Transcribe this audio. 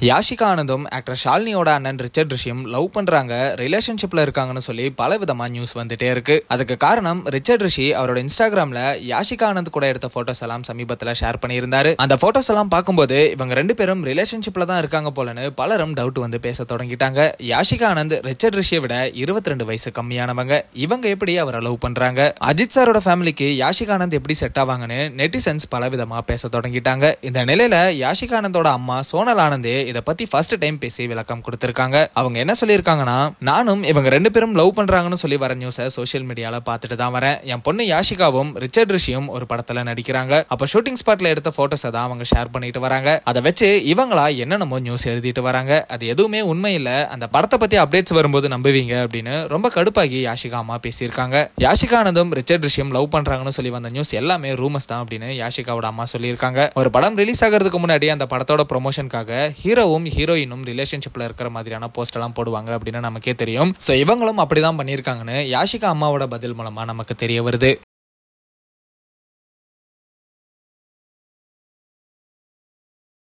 Yashika ஆனந்தும் actor ஷாலினியோட அண்ணன் Richard ரிஷியும் love பண்றாங்க ரிலேஷன்ஷிப்ல இருக்காங்கன்னு சொல்லி பல விதமா நியூஸ் வந்துட்டே இருக்கு அதுக்கு காரணம் ரிச்சர்ட் ரிஷி அவரோட இன்ஸ்டாகிராம்ல யாஷிகா ஆனந்த் கூட எடுத்த போட்டோஸ் எல்லாம் சமீபத்துல ஷேர் பண்ணியிருந்தாரு அந்த போட்டோஸ் எல்லாம் பார்க்கும்போது இவங்க ரெண்டு பேரும் ரிலேஷன்ஷிப்ல தான் இருக்காங்க போலன்னு பலரும் டவுட் வந்து பேச தொடங்கிட்டாங்க யாஷிகா ஆனந்த் ரிச்சர்ட் ரிஷியை விட இருபத்தி ரெண்டு வயசு கம்மியானவங்க இவங்க எப்படி அவரை லவ் பண்றாங்க அஜித் சாரோட ஃபேமிலிக்கு யாஷிகா ஆனந்த் எப்படி செட் ஆவாங்கன்னு நெட்டிசன்ஸ் பல விதமா பேச தொடங்கிட்டாங்க இந்த நிலையில யாஷிகா ஆனந்தோட அம்மா சோனல் ஆனந்தே இதை பத்தி ஃபர்ஸ்ட் டைம் பேசி விளக்கம் கொடுத்திருக்காங்க அவங்க என்ன சொல்லியிருக்காங்கன்னா நானும் இவங்க ரெண்டு பேரும் லவ் பண்றாங்கன்னு சொல்லி வர நியூஸை சோஷியல் மீடியால பார்த்துட்டு தான் வரேன் என் பொண்ணு யாஷிகாவும் ரிச்சர்ட் ரிஷியும் ஒரு படத்துல நடிக்கிறாங்க அப்ப ஷூட்டிங் ஸ்பாட்ல எடுத்த போட்டோஸை தான் அவங்க ஷேர் பண்ணிட்டு வராங்க அதை வச்சு இவங்களா என்னென்னமோ நியூஸ் எழுதிட்டு வராங்க அது எதுவுமே உண்மை இல்ல அந்த படத்தை பத்தி அப்டேட்ஸ் வரும்போது நம்புவீங்க அப்படின்னு ரொம்ப கடுப்பாகி யாஷிகா அம்மா பேசியிருக்காங்க யாஷிகா ஆனந்தும் ரிச்சர்ட் ரிஷியும் லவ் பண்றாங்கன்னு சொல்லி வந்த நியூஸ் எல்லாமே ரூமர்ஸ் தான் அப்படின்னு யாஷிகாவோட அம்மா சொல்லியிருக்காங்க ஒரு படம் ரிலீஸ் ஆகிறதுக்கு முன்னாடி அந்த படத்தோட ப்ரொமோஷனுக்காக ஹீரோவும் ஹீரோயினும் ரிலேஷன்ஷிப்ல இருக்கிற மாதிரியான போஸ்ட் எல்லாம் போடுவாங்க அப்படின்னு நமக்கே தெரியும் ஸோ இவங்களும் அப்படிதான் பண்ணியிருக்காங்கன்னு யாஷிகா அம்மாவோட பதில் மூலமா நமக்கு தெரிய வருது